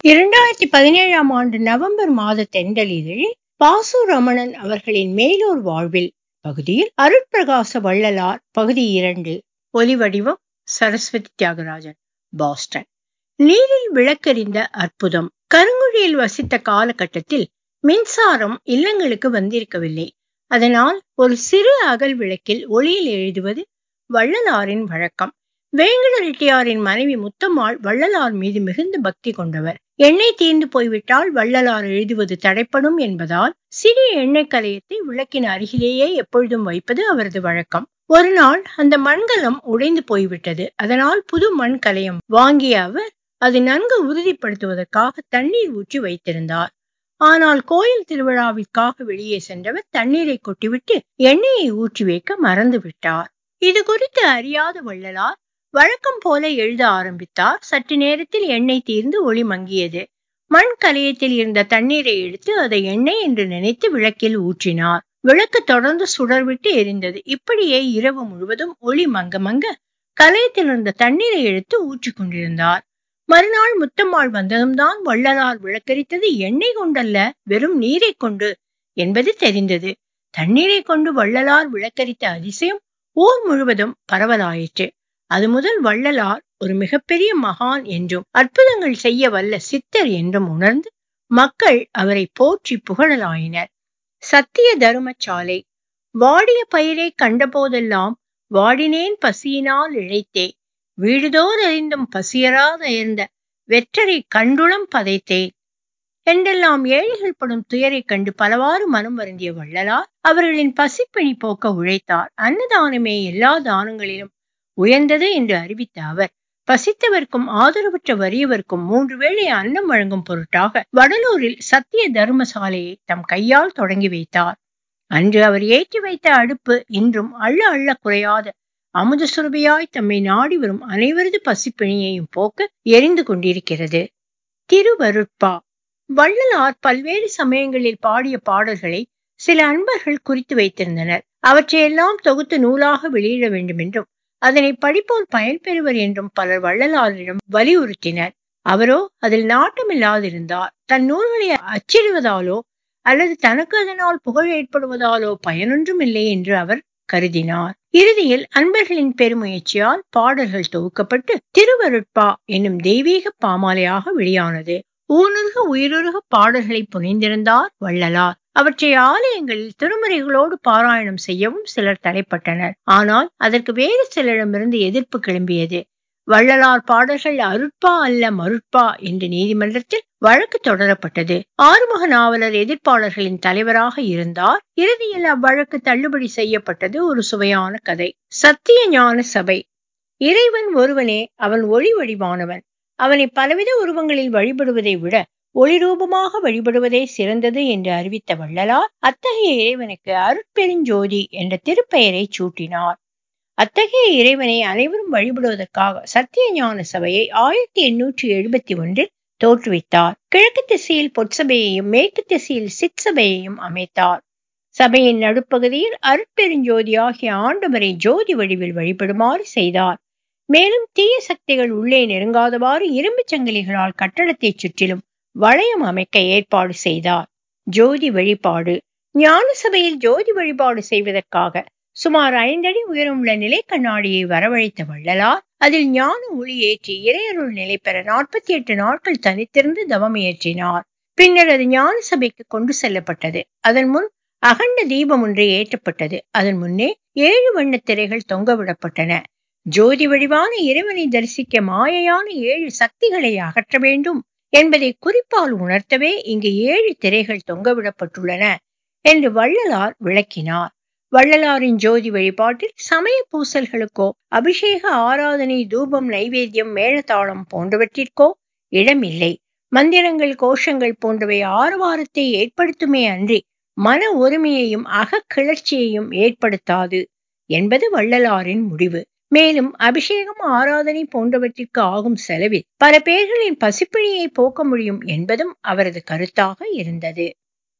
இரண்டாயிரத்தி பதினேழாம் ஆண்டு நவம்பர் மாத தெண்டலிதழில் பாசு ரமணன் அவர்களின் மேலூர் வாழ்வில் பகுதியில் அருட்பிரகாச வள்ளலார் பகுதி இரண்டு ஒலிவடிவம் சரஸ்வதி தியாகராஜன் பாஸ்டன் நீரில் விளக்கெறிந்த அற்புதம் கருங்குழியில் வசித்த காலகட்டத்தில் மின்சாரம் இல்லங்களுக்கு வந்திருக்கவில்லை அதனால் ஒரு சிறு அகல் விளக்கில் ஒளியில் எழுதுவது வள்ளலாரின் வழக்கம் வேங்கட ரெட்டியாரின் மனைவி முத்தம்மாள் வள்ளலார் மீது மிகுந்த பக்தி கொண்டவர் எண்ணெய் தீர்ந்து போய்விட்டால் வள்ளலார் எழுதுவது தடைப்படும் என்பதால் சிறிய எண்ணெய் கலையத்தை விளக்கின் அருகிலேயே எப்பொழுதும் வைப்பது அவரது வழக்கம் ஒரு நாள் அந்த மண்கலம் உடைந்து போய்விட்டது அதனால் புது மண் கலையம் வாங்கிய அவர் அது நன்கு உறுதிப்படுத்துவதற்காக தண்ணீர் ஊற்றி வைத்திருந்தார் ஆனால் கோயில் திருவிழாவிற்காக வெளியே சென்றவர் தண்ணீரை கொட்டிவிட்டு எண்ணெயை ஊற்றி வைக்க மறந்து விட்டார் இது குறித்து அறியாத வள்ளலார் வழக்கம் போல எழுத ஆரம்பித்தார் சற்று நேரத்தில் எண்ணெய் தீர்ந்து ஒளி மங்கியது மண் கலையத்தில் இருந்த தண்ணீரை எடுத்து அதை எண்ணெய் என்று நினைத்து விளக்கில் ஊற்றினார் விளக்கு தொடர்ந்து சுடர்விட்டு எரிந்தது இப்படியே இரவு முழுவதும் ஒளி மங்க மங்க கலையத்தில் இருந்த தண்ணீரை எடுத்து ஊற்றி கொண்டிருந்தார் மறுநாள் முத்தம்மாள் வந்ததும் தான் வள்ளலார் விளக்கரித்தது எண்ணெய் கொண்டல்ல வெறும் நீரை கொண்டு என்பது தெரிந்தது தண்ணீரை கொண்டு வள்ளலார் விளக்கரித்த அதிசயம் ஊர் முழுவதும் பரவலாயிற்று அது முதல் வள்ளலார் ஒரு மிகப்பெரிய மகான் என்றும் அற்புதங்கள் செய்ய வல்ல சித்தர் என்றும் உணர்ந்து மக்கள் அவரை போற்றி புகழலாயினர் சத்திய தருமசாலை வாடிய பயிரை கண்டபோதெல்லாம் வாடினேன் பசியினால் இழைத்தே வீடுதோர் அறிந்தும் பசியராத இருந்த வெற்றரை கண்டுளம் பதைத்தேன் என்றெல்லாம் ஏழைகள் படும் துயரை கண்டு பலவாறு மனம் வருந்திய வள்ளலார் அவர்களின் பசிப்பிணி போக்க உழைத்தார் அன்னதானமே எல்லா தானங்களிலும் உயர்ந்தது என்று அறிவித்த அவர் பசித்தவர்க்கும் ஆதரவற்ற வறியவர்க்கும் மூன்று வேளை அன்னம் வழங்கும் பொருட்டாக வடலூரில் சத்திய தர்மசாலையை தம் கையால் தொடங்கி வைத்தார் அன்று அவர் ஏற்றி வைத்த அடுப்பு இன்றும் அள்ள அள்ள குறையாத அமுத சுரபியாய் தம்மை நாடி வரும் அனைவரது பசிப்பிணியையும் போக்க எரிந்து கொண்டிருக்கிறது திருவருட்பா வள்ளலார் பல்வேறு சமயங்களில் பாடிய பாடல்களை சில அன்பர்கள் குறித்து வைத்திருந்தனர் அவற்றையெல்லாம் தொகுத்து நூலாக வெளியிட வேண்டும் என்றும் அதனை படிப்போர் பயன்பெறுவர் என்றும் பலர் வள்ளலாரிடம் வலியுறுத்தினர் அவரோ அதில் நாட்டமில்லாதிருந்தார் தன் நூல்களை அச்சிடுவதாலோ அல்லது தனக்கு அதனால் புகழ் ஏற்படுவதாலோ பயனொன்றும் இல்லை என்று அவர் கருதினார் இறுதியில் அன்பர்களின் பெருமுயற்சியால் பாடல்கள் தொகுக்கப்பட்டு திருவருட்பா என்னும் தெய்வீக பாமாலையாக வெளியானது ஊனுருக உயிருருக பாடல்களை புனைந்திருந்தார் வள்ளலார் அவற்றை ஆலயங்களில் திருமுறைகளோடு பாராயணம் செய்யவும் சிலர் தலைப்பட்டனர் ஆனால் அதற்கு வேறு சிலரிடமிருந்து எதிர்ப்பு கிளம்பியது வள்ளலார் பாடல்கள் அருட்பா அல்ல மருட்பா என்று நீதிமன்றத்தில் வழக்கு தொடரப்பட்டது ஆறுமுக நாவலர் எதிர்ப்பாளர்களின் தலைவராக இருந்தார் இறுதியில் அவ்வழக்கு தள்ளுபடி செய்யப்பட்டது ஒரு சுவையான கதை சத்திய ஞான சபை இறைவன் ஒருவனே அவன் ஒளி வடிவானவன் அவனை பலவித உருவங்களில் வழிபடுவதை விட ஒளி ரூபமாக வழிபடுவதே சிறந்தது என்று அறிவித்த வள்ளலார் அத்தகைய இறைவனுக்கு அருட்பெருஞ்சோதி என்ற திருப்பெயரை சூட்டினார் அத்தகைய இறைவனை அனைவரும் வழிபடுவதற்காக சத்திய ஞான சபையை ஆயிரத்தி எண்ணூற்றி எழுபத்தி ஒன்றில் தோற்றுவித்தார் கிழக்கு திசையில் பொற்சபையையும் மேற்கு திசையில் சிற்சபையையும் அமைத்தார் சபையின் நடுப்பகுதியில் அருட்பெருஞ்சோதி ஆகிய ஆண்டவரை ஜோதி வடிவில் வழிபடுமாறு செய்தார் மேலும் தீய சக்திகள் உள்ளே நெருங்காதவாறு இரும்பு சங்கிலிகளால் கட்டடத்தை சுற்றிலும் வளையம் அமைக்க ஏற்பாடு செய்தார் ஜோதி வழிபாடு ஞான சபையில் ஜோதி வழிபாடு செய்வதற்காக சுமார் ஐந்தடி உயரமுள்ள நிலை கண்ணாடியை வரவழைத்த வள்ளலார் அதில் ஞான ஒளி ஏற்றி இறையருள் நிலை பெற நாற்பத்தி எட்டு நாட்கள் தனித்திருந்து தவம் ஏற்றினார் பின்னர் அது ஞான சபைக்கு கொண்டு செல்லப்பட்டது அதன் முன் அகண்ட தீபம் ஒன்று ஏற்றப்பட்டது அதன் முன்னே ஏழு வண்ண திரைகள் தொங்கவிடப்பட்டன ஜோதி வடிவான இறைவனை தரிசிக்க மாயையான ஏழு சக்திகளை அகற்ற வேண்டும் என்பதை குறிப்பால் உணர்த்தவே இங்கு ஏழு திரைகள் தொங்கவிடப்பட்டுள்ளன என்று வள்ளலார் விளக்கினார் வள்ளலாரின் ஜோதி வழிபாட்டில் சமய பூசல்களுக்கோ அபிஷேக ஆராதனை தூபம் நைவேத்தியம் மேளதாளம் போன்றவற்றிற்கோ இடமில்லை மந்திரங்கள் கோஷங்கள் போன்றவை ஆரவாரத்தை ஏற்படுத்துமே அன்றி மன ஒருமையையும் அகக்கிளர்ச்சியையும் ஏற்படுத்தாது என்பது வள்ளலாரின் முடிவு மேலும் அபிஷேகம் ஆராதனை போன்றவற்றிற்கு ஆகும் செலவில் பல பேர்களின் பசிப்பிணியை போக்க முடியும் என்பதும் அவரது கருத்தாக இருந்தது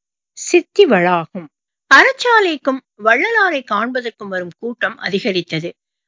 சித்தி வளாகம் அறச்சாலைக்கும் வள்ளலாரை காண்பதற்கும் வரும் கூட்டம் அதிகரித்தது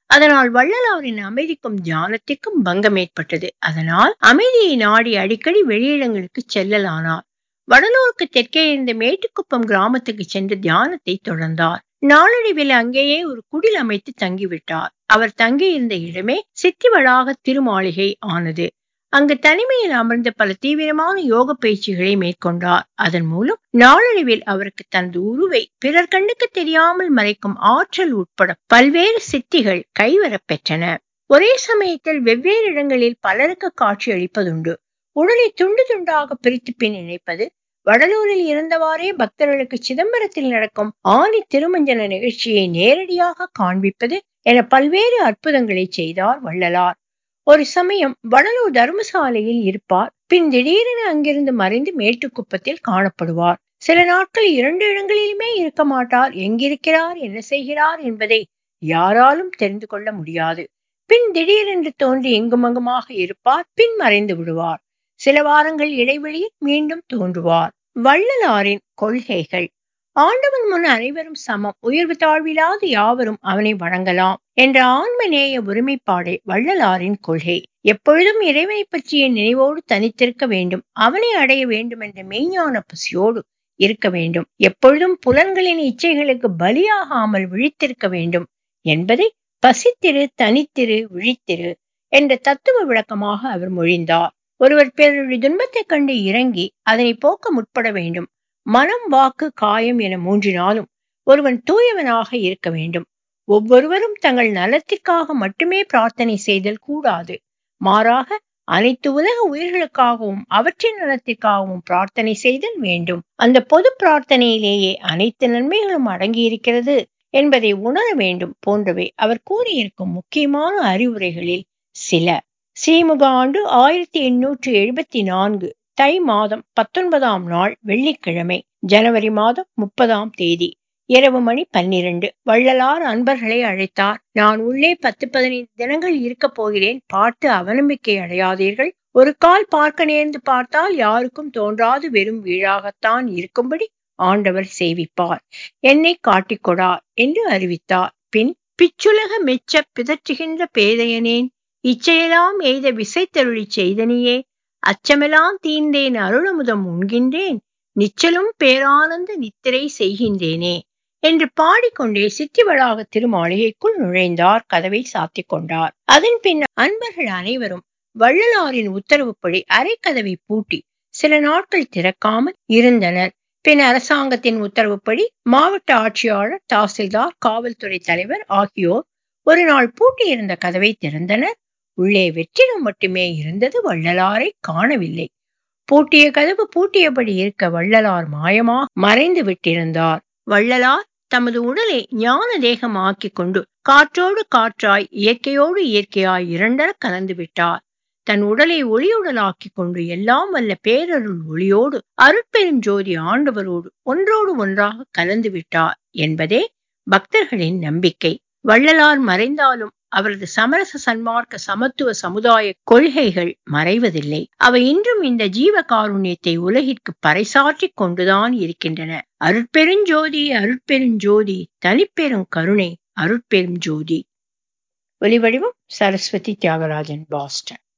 அதனால் வள்ளலாரின் அமைதிக்கும் தியானத்திற்கும் பங்கம் ஏற்பட்டது அதனால் அமைதியை நாடி அடிக்கடி வெளியிடங்களுக்கு செல்லலானார் வடலூருக்கு தெற்கே இருந்த மேட்டுக்குப்பம் கிராமத்துக்கு சென்று தியானத்தை தொடர்ந்தார் நாளடைவில் அங்கேயே ஒரு குடில் அமைத்து தங்கிவிட்டார் அவர் தங்கியிருந்த இடமே சித்தி வளாக திருமாளிகை ஆனது அங்கு தனிமையில் அமர்ந்த பல தீவிரமான யோக பயிற்சிகளை மேற்கொண்டார் அதன் மூலம் நாளடைவில் அவருக்கு தனது உருவை பிறர் கண்ணுக்கு தெரியாமல் மறைக்கும் ஆற்றல் உட்பட பல்வேறு சித்திகள் கைவரப் பெற்றன ஒரே சமயத்தில் வெவ்வேறு இடங்களில் பலருக்கு காட்சி அளிப்பதுண்டு உடலை துண்டு துண்டாக பிரித்து பின் இணைப்பது வடலூரில் இருந்தவாறே பக்தர்களுக்கு சிதம்பரத்தில் நடக்கும் ஆணி திருமஞ்சன நிகழ்ச்சியை நேரடியாக காண்பிப்பது என பல்வேறு அற்புதங்களை செய்தார் வள்ளலார் ஒரு சமயம் வடலூர் தர்மசாலையில் இருப்பார் பின் திடீரென அங்கிருந்து மறைந்து மேட்டுக்குப்பத்தில் காணப்படுவார் சில நாட்கள் இரண்டு இடங்களிலுமே இருக்க மாட்டார் எங்கிருக்கிறார் என்ன செய்கிறார் என்பதை யாராலும் தெரிந்து கொள்ள முடியாது பின் திடீரென்று தோன்றி எங்குமங்குமாக இருப்பார் பின் மறைந்து விடுவார் சில வாரங்கள் இடைவெளியில் மீண்டும் தோன்றுவார் வள்ளலாரின் கொள்கைகள் ஆண்டவன் முன் அனைவரும் சமம் உயர்வு தாழ்விலாது யாவரும் அவனை வணங்கலாம் என்ற ஆன்மநேய ஒருமைப்பாடே வள்ளலாரின் கொள்கை எப்பொழுதும் இறைவனை பற்றிய நினைவோடு தனித்திருக்க வேண்டும் அவனை அடைய வேண்டும் என்ற மெய்ஞான பசியோடு இருக்க வேண்டும் எப்பொழுதும் புலன்களின் இச்சைகளுக்கு பலியாகாமல் விழித்திருக்க வேண்டும் என்பதை பசித்திரு தனித்திரு விழித்திரு என்ற தத்துவ விளக்கமாக அவர் மொழிந்தார் ஒருவர் பிறருடைய துன்பத்தைக் கண்டு இறங்கி அதனை போக்க முற்பட வேண்டும் மனம் வாக்கு காயம் என மூன்றினாலும் ஒருவன் தூயவனாக இருக்க வேண்டும் ஒவ்வொருவரும் தங்கள் நலத்திற்காக மட்டுமே பிரார்த்தனை செய்தல் கூடாது மாறாக அனைத்து உலக உயிர்களுக்காகவும் அவற்றின் நலத்திற்காகவும் பிரார்த்தனை செய்தல் வேண்டும் அந்த பொது பிரார்த்தனையிலேயே அனைத்து நன்மைகளும் அடங்கியிருக்கிறது என்பதை உணர வேண்டும் போன்றவை அவர் கூறியிருக்கும் முக்கியமான அறிவுரைகளில் சில ஸ்ரீமுக ஆண்டு ஆயிரத்தி எண்ணூற்று எழுபத்தி நான்கு தை மாதம் பத்தொன்பதாம் நாள் வெள்ளிக்கிழமை ஜனவரி மாதம் முப்பதாம் தேதி இரவு மணி பன்னிரண்டு வள்ளலார் அன்பர்களை அழைத்தார் நான் உள்ளே பத்து பதினைந்து தினங்கள் இருக்கப் போகிறேன் பார்த்து அவநம்பிக்கை அடையாதீர்கள் ஒரு கால் பார்க்க நேர்ந்து பார்த்தால் யாருக்கும் தோன்றாது வெறும் வீழாகத்தான் இருக்கும்படி ஆண்டவர் சேவிப்பார் என்னை காட்டிக்கொடார் என்று அறிவித்தார் பின் பிச்சுலக மெச்ச பிதற்றுகின்ற பேதையனேன் இச்சையெல்லாம் எய்த விசைத்தருளி செய்தனியே அச்சமெல்லாம் தீந்தேன் அருளமுதம் உண்கின்றேன் நிச்சலும் பேரானந்த நித்திரை செய்கின்றேனே என்று பாடிக்கொண்டே சித்தி வளாக திருமாளிகைக்குள் நுழைந்தார் கதவை சாத்திக் கொண்டார் அதன் பின் அன்பர்கள் அனைவரும் வள்ளலாரின் உத்தரவுப்படி அரைக்கதவை பூட்டி சில நாட்கள் திறக்காமல் இருந்தனர் பின் அரசாங்கத்தின் உத்தரவுப்படி மாவட்ட ஆட்சியாளர் தாசில்தார் காவல்துறை தலைவர் ஆகியோர் ஒரு நாள் பூட்டியிருந்த கதவை திறந்தனர் உள்ளே வெற்றிடம் மட்டுமே இருந்தது வள்ளலாரை காணவில்லை பூட்டிய கதவு பூட்டியபடி இருக்க வள்ளலார் மாயமாக மறைந்து விட்டிருந்தார் வள்ளலார் தமது உடலை ஞான தேகம் ஆக்கிக் கொண்டு காற்றோடு காற்றாய் இயற்கையோடு இயற்கையாய் இரண்டர கலந்து விட்டார் தன் உடலை ஒளியுடலாக்கிக் கொண்டு எல்லாம் வல்ல பேரருள் ஒளியோடு அருட்பெருஞ்சோதி ஆண்டவரோடு ஒன்றோடு ஒன்றாக கலந்து விட்டார் என்பதே பக்தர்களின் நம்பிக்கை வள்ளலார் மறைந்தாலும் அவரது சமரச சன்மார்க்க சமத்துவ சமுதாய கொள்கைகள் மறைவதில்லை அவை இன்றும் இந்த ஜீவ காருண்யத்தை உலகிற்கு பறைசாற்றிக் கொண்டுதான் இருக்கின்றன அருட்பெருஞ்சோதி அருட்பெருஞ்சோதி தனிப்பெரும் கருணை அருட்பெரும் ஜோதி ஒலிவடிவம் சரஸ்வதி தியாகராஜன் பாஸ்டன்